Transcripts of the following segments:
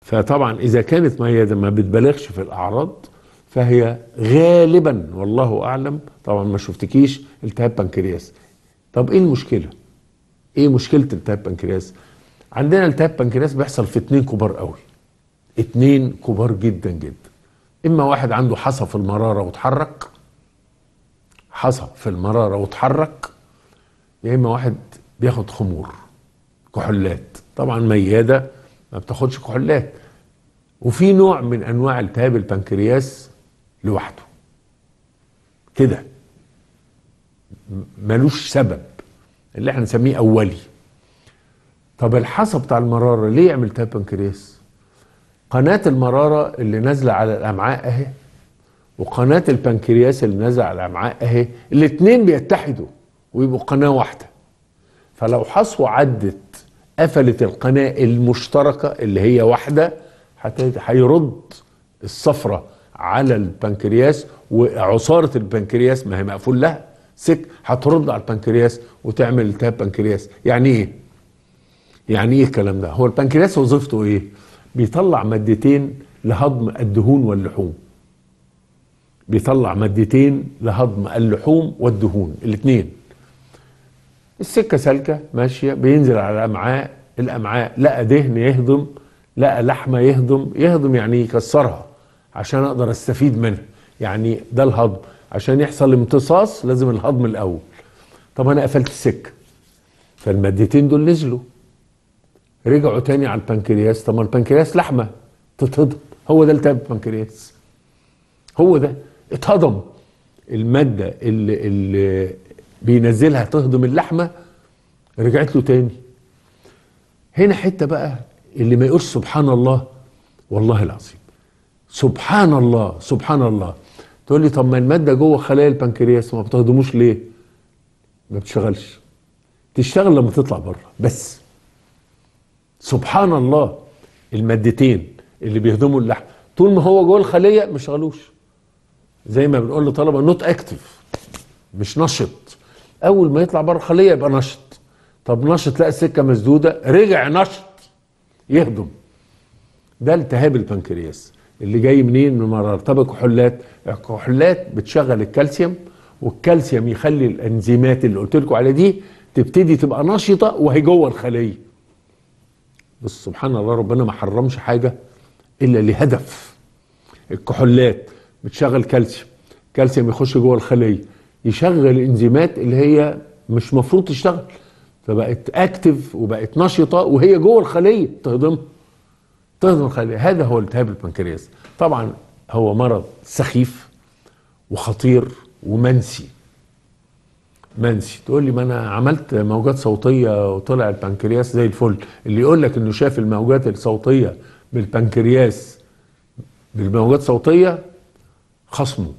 فطبعا اذا كانت ميادة ما بتبالغش في الاعراض فهي غالبا والله اعلم طبعا ما شفتكيش التهاب بنكرياس طب ايه المشكله ايه مشكله التهاب بنكرياس عندنا التهاب بنكرياس بيحصل في اتنين كبار قوي اتنين كبار جدا جدا اما واحد عنده حصى في المراره وتحرك حصى في المراره وتحرك يا اما واحد بياخد خمور كحولات طبعا مياده ما بتاخدش كحولات وفي نوع من انواع التهاب البنكرياس لوحده كده م- ملوش سبب اللي احنا نسميه اولي طب الحصى بتاع المراره ليه يعمل التهاب بنكرياس قناه المراره اللي نازله على الامعاء اهي وقناه البنكرياس اللي نازله على الامعاء اهي الاثنين بيتحدوا ويبقوا قناه واحده فلو حصوه عدت قفلت القناه المشتركه اللي هي واحده هت- هيرد الصفرة على البنكرياس وعصارة البنكرياس ما هي مقفول لها سك هترد على البنكرياس وتعمل التهاب بنكرياس يعني ايه؟ يعني ايه الكلام ده؟ هو البنكرياس وظيفته ايه؟ بيطلع مادتين لهضم الدهون واللحوم بيطلع مادتين لهضم اللحوم والدهون الاثنين السكة سالكة ماشية بينزل على الأمعاء الأمعاء لقى دهن يهضم لقى لحمة يهضم يهضم يعني يكسرها عشان أقدر أستفيد منها يعني ده الهضم عشان يحصل امتصاص لازم الهضم الأول طب أنا قفلت السكة فالمادتين دول نزلوا رجعوا تاني على البنكرياس طب ما البنكرياس لحمة تتهضم هو ده التهاب البنكرياس هو ده اتهضم المادة اللي, اللي بينزلها تهضم اللحمة رجعت له تاني هنا حتة بقى اللي ما يقولش سبحان الله والله العظيم سبحان الله سبحان الله تقول لي طب ما المادة جوه خلايا البنكرياس ما بتهضموش ليه ما بتشتغلش تشتغل لما تطلع بره بس سبحان الله المادتين اللي بيهضموا اللحم طول ما هو جوه الخليه ما شغلوش زي ما بنقول لطلبه نوت اكتف مش نشط اول ما يطلع بره الخليه يبقى نشط طب نشط لقى السكه مسدوده رجع نشط يهضم ده التهاب البنكرياس اللي جاي منين من مرار طب الكحولات الكحولات بتشغل الكالسيوم والكالسيوم يخلي الانزيمات اللي قلت لكم عليها دي تبتدي تبقى نشطه وهي جوه الخليه بس سبحان الله ربنا ما حرمش حاجه الا لهدف الكحولات بتشغل كالسيوم كالسيوم يخش جوه الخليه يشغل الانزيمات اللي هي مش مفروض تشتغل فبقت اكتف وبقت نشطه وهي جوه الخليه تهضمها تهضم الخليه هذا هو التهاب البنكرياس طبعا هو مرض سخيف وخطير ومنسي منسي تقول لي ما انا عملت موجات صوتيه وطلع البنكرياس زي الفل اللي يقول لك انه شاف الموجات الصوتيه بالبنكرياس بالموجات الصوتيه خصمه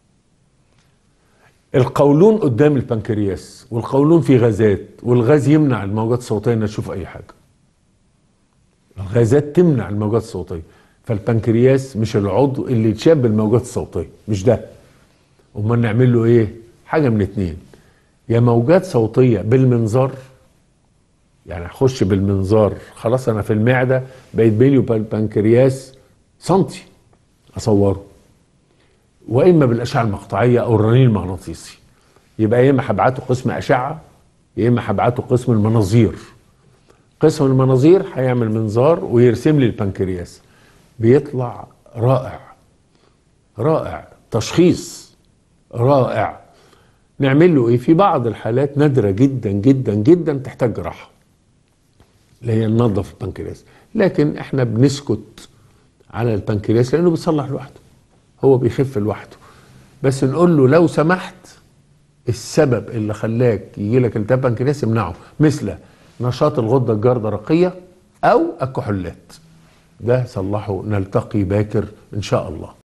القولون قدام البنكرياس والقولون فيه غازات والغاز يمنع الموجات الصوتيه انها تشوف اي حاجه الغازات تمنع الموجات الصوتيه فالبنكرياس مش العضو اللي يتشاب بالموجات الصوتيه مش ده امال نعمل له ايه حاجه من اتنين يا موجات صوتيه بالمنظار يعني اخش بالمنظار خلاص انا في المعده بقيت بيني وبين البنكرياس سنتي اصوره واما بالاشعه المقطعيه او الرنين المغناطيسي يبقى يا اما هبعته قسم اشعه يا اما هبعته قسم المناظير قسم المناظير هيعمل منظار ويرسم لي البنكرياس بيطلع رائع رائع تشخيص رائع نعمل له ايه في بعض الحالات نادره جدا جدا جدا تحتاج جراحه اللي هي ننظف البنكرياس لكن احنا بنسكت على البنكرياس لانه بيصلح لوحده هو بيخف لوحده بس نقول له لو سمحت السبب اللي خلاك يجي لك التهاب بنكرياس امنعه مثل نشاط الغده الجرثرقيه او الكحولات ده صلحه نلتقي باكر ان شاء الله